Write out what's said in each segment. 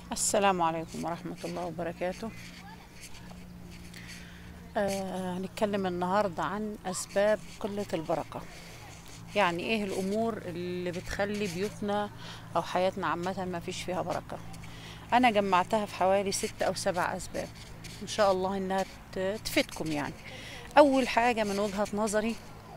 السلام عليكم ورحمة الله وبركاته آه هنتكلم النهاردة عن أسباب قلة البركة يعني إيه الأمور اللي بتخلي بيوتنا أو حياتنا عامة ما فيش فيها بركة أنا جمعتها في حوالي ست أو سبع أسباب إن شاء الله إنها ت- تفيدكم يعني أول حاجة من وجهة نظري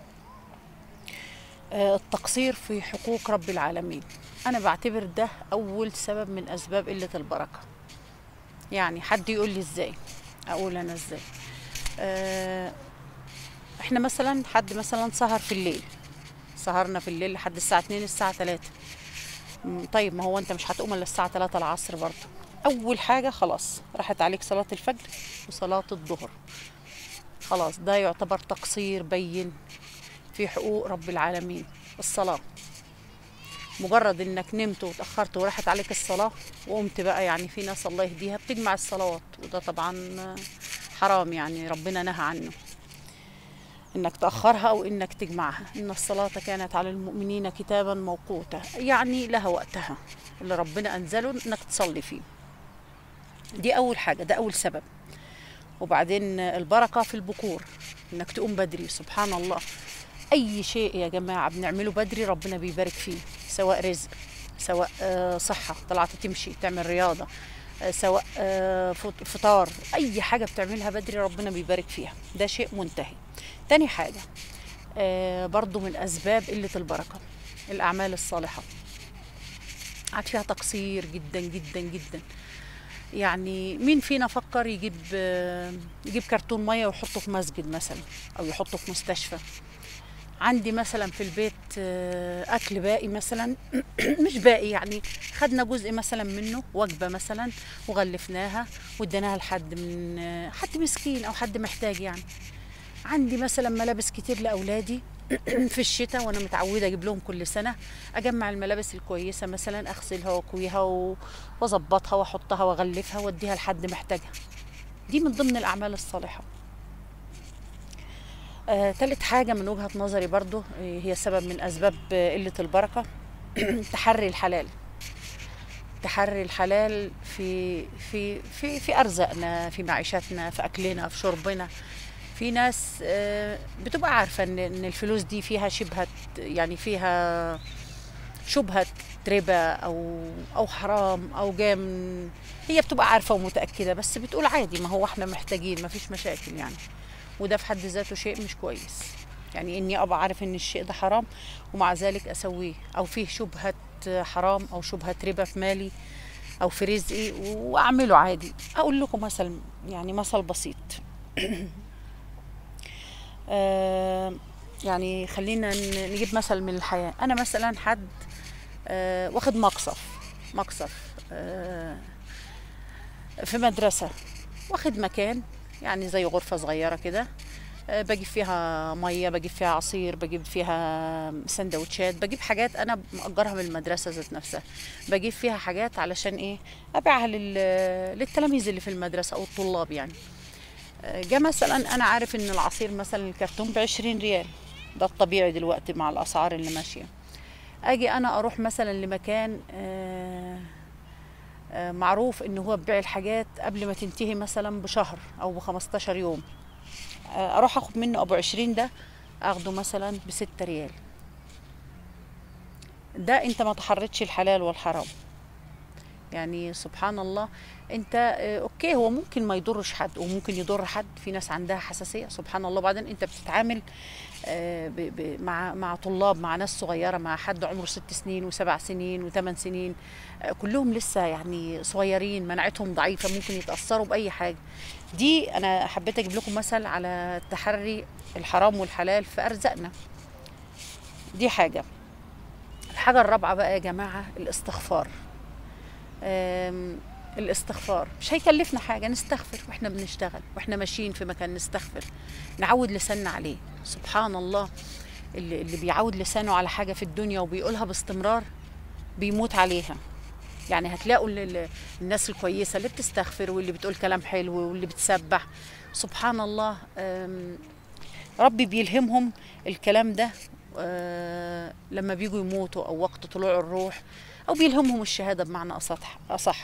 آه، التقصير في حقوق رب العالمين أنا بعتبر ده أول سبب من أسباب قلة البركة يعني حد يقول لي إزاي أقول أنا إزاي آه، إحنا مثلا حد مثلا سهر في الليل سهرنا في الليل لحد الساعة 2 الساعة 3 م، طيب ما هو أنت مش هتقوم إلا الساعة 3 العصر برضه أول حاجة خلاص راحت عليك صلاة الفجر وصلاة الظهر خلاص ده يعتبر تقصير بين في حقوق رب العالمين الصلاة مجرد انك نمت وتأخرت وراحت عليك الصلاة وقمت بقى يعني في ناس الله يهديها بتجمع الصلوات وده طبعا حرام يعني ربنا نهى عنه انك تأخرها او انك تجمعها ان الصلاة كانت على المؤمنين كتابا موقوتا يعني لها وقتها اللي ربنا انزله انك تصلي فيه دي اول حاجة ده اول سبب وبعدين البركة في البكور انك تقوم بدري سبحان الله اي شيء يا جماعه بنعمله بدري ربنا بيبارك فيه سواء رزق سواء آه، صحه طلعت تمشي تعمل رياضه آه، سواء آه، فط- فطار اي حاجه بتعملها بدري ربنا بيبارك فيها ده شيء منتهي تاني حاجه آه، برضو من اسباب قله البركه الاعمال الصالحه عاد فيها تقصير جدا جدا جدا يعني مين فينا فكر يجيب آه، يجيب كرتون ميه ويحطه في مسجد مثلا او يحطه في مستشفى عندي مثلا في البيت آه، اكل باقي مثلا مش باقي يعني خدنا جزء مثلا منه وجبه مثلا وغلفناها واديناها لحد من آه، حد مسكين او حد محتاج يعني عندي مثلا ملابس كتير لاولادي في الشتاء وانا متعوده اجيب لهم كل سنه اجمع الملابس الكويسه مثلا اغسلها واكويها و- واظبطها واحطها واغلفها واديها لحد محتاجها دي من ضمن الاعمال الصالحه آه، تالت حاجة من وجهة نظري برضو آه، هي سبب من أسباب آه، قلة البركة تحري الحلال تحري الحلال في في في في أرزاقنا في معيشتنا في أكلنا في شربنا في ناس آه، بتبقى عارفة إن إن الفلوس دي فيها شبهة يعني فيها شبهة ربا أو أو حرام أو جاية من هي بتبقى عارفة ومتأكدة بس بتقول عادي ما هو احنا محتاجين ما فيش مشاكل يعني وده في حد ذاته شيء مش كويس يعني اني ابقى عارف ان الشيء ده حرام ومع ذلك اسويه او فيه شبهة حرام او شبهة ربا في مالي او في رزقي واعمله عادي اقول لكم مثل يعني مثل بسيط آه، يعني خلينا ن- نجيب مثل من الحياة انا مثلا حد آه، واخد مقصف مقصف آه، في مدرسة واخد مكان يعني زي غرفة صغيرة كده آه، بجيب فيها مية بجيب فيها عصير بجيب فيها سندوتشات بجيب حاجات أنا مأجرها من المدرسة ذات نفسها بجيب فيها حاجات علشان إيه أبيعها لل- للتلاميذ اللي في المدرسة أو الطلاب يعني آه، جه مثلا أنا عارف إن العصير مثلا الكرتون بعشرين ريال ده الطبيعي دلوقتي مع الأسعار اللي ماشية أجي أنا أروح مثلا لمكان آه آه، معروف ان هو بيبيع الحاجات قبل ما تنتهي مثلا بشهر او ب 15 يوم آه، اروح اخد منه ابو 20 ده اخده مثلا ب 6 ريال ده انت ما تحرتش الحلال والحرام يعني سبحان الله انت آه، اوكي هو ممكن ما يضرش حد وممكن يضر حد في ناس عندها حساسيه سبحان الله وبعدين انت بتتعامل آه، ب- ب- مع مع طلاب مع ناس صغيره مع حد عمره ست سنين وسبع سنين وثمان سنين آه، كلهم لسه يعني صغيرين مناعتهم ضعيفه ممكن يتاثروا باي حاجه دي انا حبيت اجيب لكم مثل على تحري الحرام والحلال في ارزاقنا دي حاجه الحاجه الرابعه بقى يا جماعه الاستغفار آم، الاستغفار مش هيكلفنا حاجه نستغفر واحنا بنشتغل واحنا ماشيين في مكان نستغفر نعود لساننا عليه سبحان الله اللي, اللي بيعود لسانه على حاجه في الدنيا وبيقولها باستمرار بيموت عليها يعني هتلاقوا ال- ال- الناس الكويسه اللي بتستغفر واللي بتقول كلام حلو واللي بتسبح سبحان الله آم، ربي بيلهمهم الكلام ده آه، لما بيجوا يموتوا او وقت طلوع الروح او بيلهمهم الشهاده بمعنى اصح اصح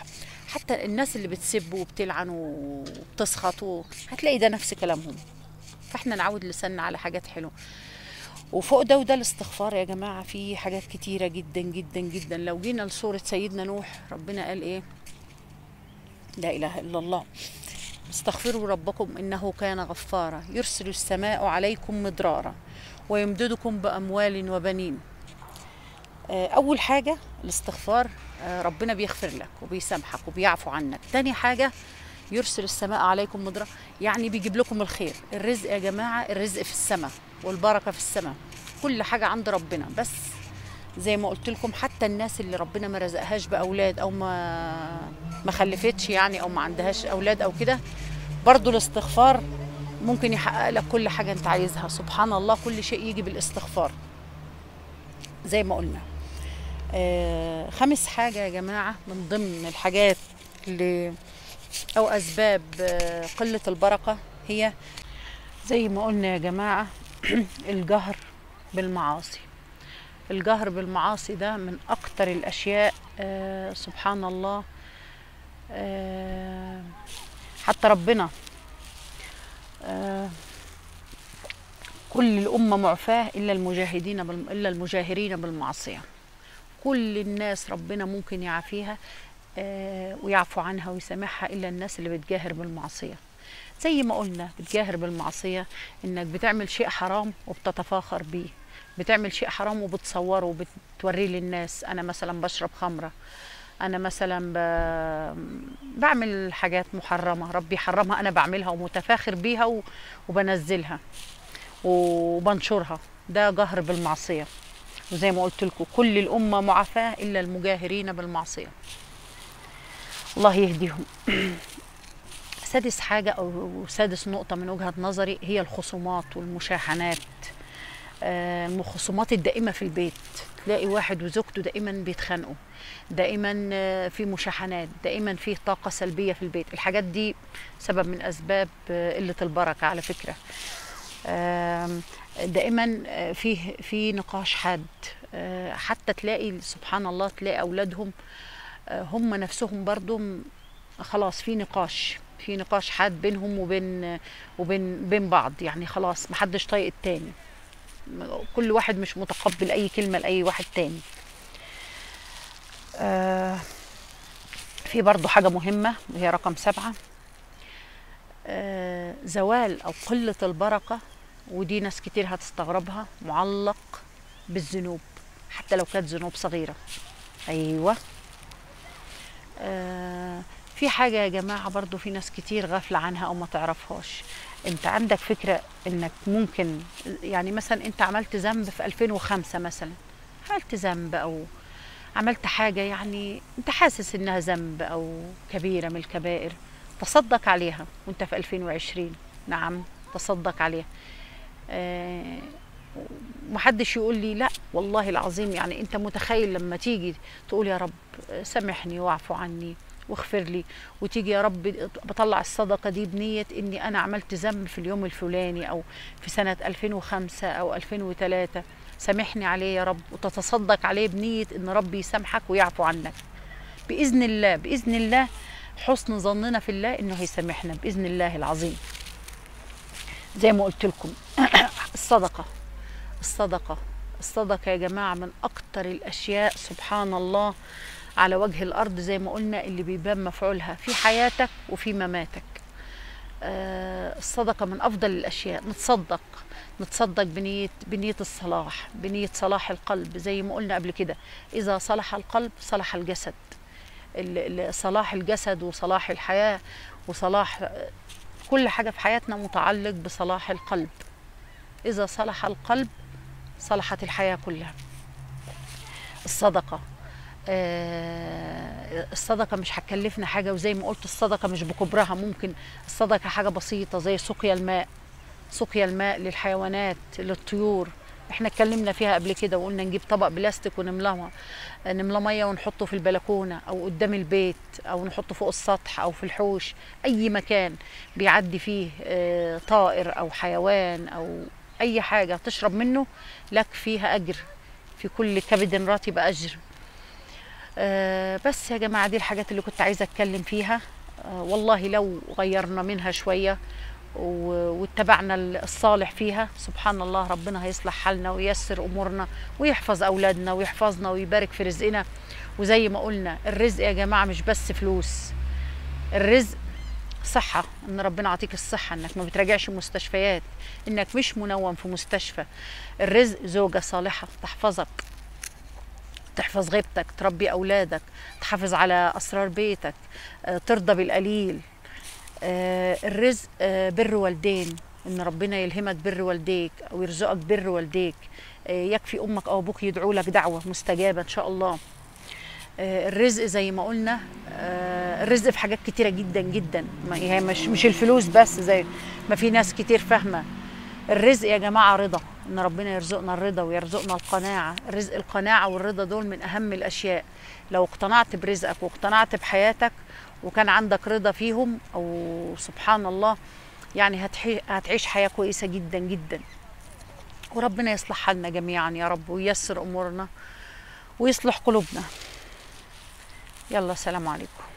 حتى الناس اللي بتسب وبتلعن وبتسخط و- هتلاقي ده نفس كلامهم فاحنا نعود لساننا على حاجات حلوه وفوق ده وده الاستغفار يا جماعه في حاجات كتيره جدا جدا جدا لو جينا لسوره سيدنا نوح ربنا قال ايه لا اله الا الله استغفروا ربكم انه كان غفارا يرسل السماء عليكم مدرارا ويمددكم باموال وبنين آه، اول حاجه الاستغفار آه، ربنا بيغفر لك وبيسامحك وبيعفو عنك تاني حاجه يرسل السماء عليكم مدرارا يعني بيجيب لكم الخير الرزق يا جماعه الرزق في السماء والبركه في السماء كل حاجه عند ربنا بس زي ما قلت لكم حتى الناس اللي ربنا ما رزقهاش باولاد او ما ما خلفتش يعني او ما عندهاش اولاد او كده برضو الاستغفار ممكن يحقق لك كل حاجه انت عايزها سبحان الله كل شيء يجي بالاستغفار زي ما قلنا آه خامس حاجه يا جماعه من ضمن الحاجات اللي او اسباب آه قله البركه هي زي ما قلنا يا جماعه الجهر بالمعاصي الجهر بالمعاصي ده من اكتر الاشياء آه سبحان الله آه حتى ربنا آه كل الأمة معفاة إلا المجاهدين بال... إلا المجاهرين بالمعصية كل الناس ربنا ممكن يعافيها آه ويعفو عنها ويسامحها إلا الناس اللي بتجاهر بالمعصية زي ما قلنا بتجاهر بالمعصية إنك بتعمل شيء حرام وبتتفاخر بيه بتعمل شيء حرام وبتصوره وبتوريه للناس أنا مثلا بشرب خمرة انا مثلا ب... بعمل حاجات محرمه ربي حرمها انا بعملها ومتفاخر بيها و... وبنزلها وبنشرها ده جهر بالمعصيه وزي ما قلت لكم كل الامه معافاه الا المجاهرين بالمعصيه الله يهديهم سادس حاجه او سادس نقطه من وجهه نظري هي الخصومات والمشاحنات آه، الخصومات الدائمه في البيت تلاقي واحد وزوجته دائما بيتخانقوا دائما آه، في مشاحنات دائما في طاقه سلبيه في البيت الحاجات دي سبب من اسباب آه، قله البركه على فكره آم، دائما آه، في في نقاش حاد آه، حتى تلاقي سبحان الله تلاقي اولادهم آه، هم نفسهم برضو م- خلاص في نقاش في نقاش حاد بينهم وبين وبين بين بعض يعني خلاص محدش طايق التاني كل واحد مش متقبل اي كلمه لاي واحد تاني آه في برضو حاجه مهمه وهي رقم سبعه آه زوال او قله البركه ودي ناس كتير هتستغربها معلق بالذنوب حتى لو كانت ذنوب صغيره ايوه آه في حاجه يا جماعه برضو في ناس كتير غافله عنها او ما تعرفهاش انت عندك فكره انك ممكن يعني مثلا انت عملت ذنب في 2005 مثلا عملت ذنب او عملت حاجه يعني انت حاسس انها ذنب او كبيره من الكبائر تصدق عليها وانت في 2020 نعم تصدق عليها آه محدش يقول لي لا والله العظيم يعني انت متخيل لما تيجي تقول يا رب سامحني واعفو عني واغفر لي وتيجي يا رب بطلع الصدقة دي بنية اني انا عملت ذنب في اليوم الفلاني او في سنة 2005 او 2003 سامحني عليه يا رب وتتصدق عليه بنية ان ربي يسامحك ويعفو عنك بإذن الله بإذن الله حسن ظننا في الله انه هيسامحنا بإذن الله العظيم زي ما قلت لكم الصدقة الصدقة الصدقة يا جماعة من أكتر الأشياء سبحان الله على وجه الأرض زي ما قلنا اللي بيبان مفعولها في حياتك وفي مماتك آه الصدقة من أفضل الأشياء نتصدق نتصدق بنية بنية الصلاح بنية صلاح القلب زي ما قلنا قبل كده إذا صلح القلب صلح الجسد ال- ال- صلاح الجسد وصلاح الحياة وصلاح كل حاجة في حياتنا متعلق بصلاح القلب إذا صلح القلب صلحت الحياة كلها الصدقة آه، الصدقة مش هتكلفنا حاجة وزي ما قلت الصدقة مش بكبرها ممكن الصدقة حاجة بسيطة زي سقيا الماء سقيا الماء للحيوانات للطيور احنا اتكلمنا فيها قبل كده وقلنا نجيب طبق بلاستيك ونملاه نملاه ميه ونحطه في البلكونه او قدام البيت او نحطه فوق السطح او في الحوش اي مكان بيعدي فيه آه، طائر او حيوان او اي حاجه تشرب منه لك فيها اجر في كل كبد رطب اجر آه، بس يا جماعة دي الحاجات اللي كنت عايزة أتكلم فيها آه، والله لو غيرنا منها شوية و- واتبعنا الصالح فيها سبحان الله ربنا هيصلح حالنا وييسر أمورنا ويحفظ أولادنا ويحفظنا ويبارك في رزقنا وزي ما قلنا الرزق يا جماعة مش بس فلوس الرزق صحة ان ربنا عطيك الصحة انك ما بتراجعش مستشفيات انك مش منوم في مستشفى الرزق زوجة صالحة تحفظك تحفظ غيبتك تربي أولادك تحافظ على أسرار بيتك آه، ترضى بالقليل آه، الرزق آه، بر والدين ان ربنا يلهمك بر والديك او يرزقك بر والديك آه، يكفي امك او ابوك يدعوا لك دعوه مستجابه ان شاء الله آه، الرزق زي ما قلنا آه، الرزق في حاجات كتيره جدا جدا ما هي مش مش الفلوس بس زي ما في ناس كتير فاهمه الرزق يا جماعه رضا ان ربنا يرزقنا الرضا ويرزقنا القناعه الرزق القناعه والرضا دول من اهم الاشياء لو اقتنعت برزقك واقتنعت بحياتك وكان عندك رضا فيهم او سبحان الله يعني هتحي- هتعيش حياه كويسه جدا جدا وربنا يصلح حالنا جميعا يا رب وييسر امورنا ويصلح قلوبنا يلا سلام عليكم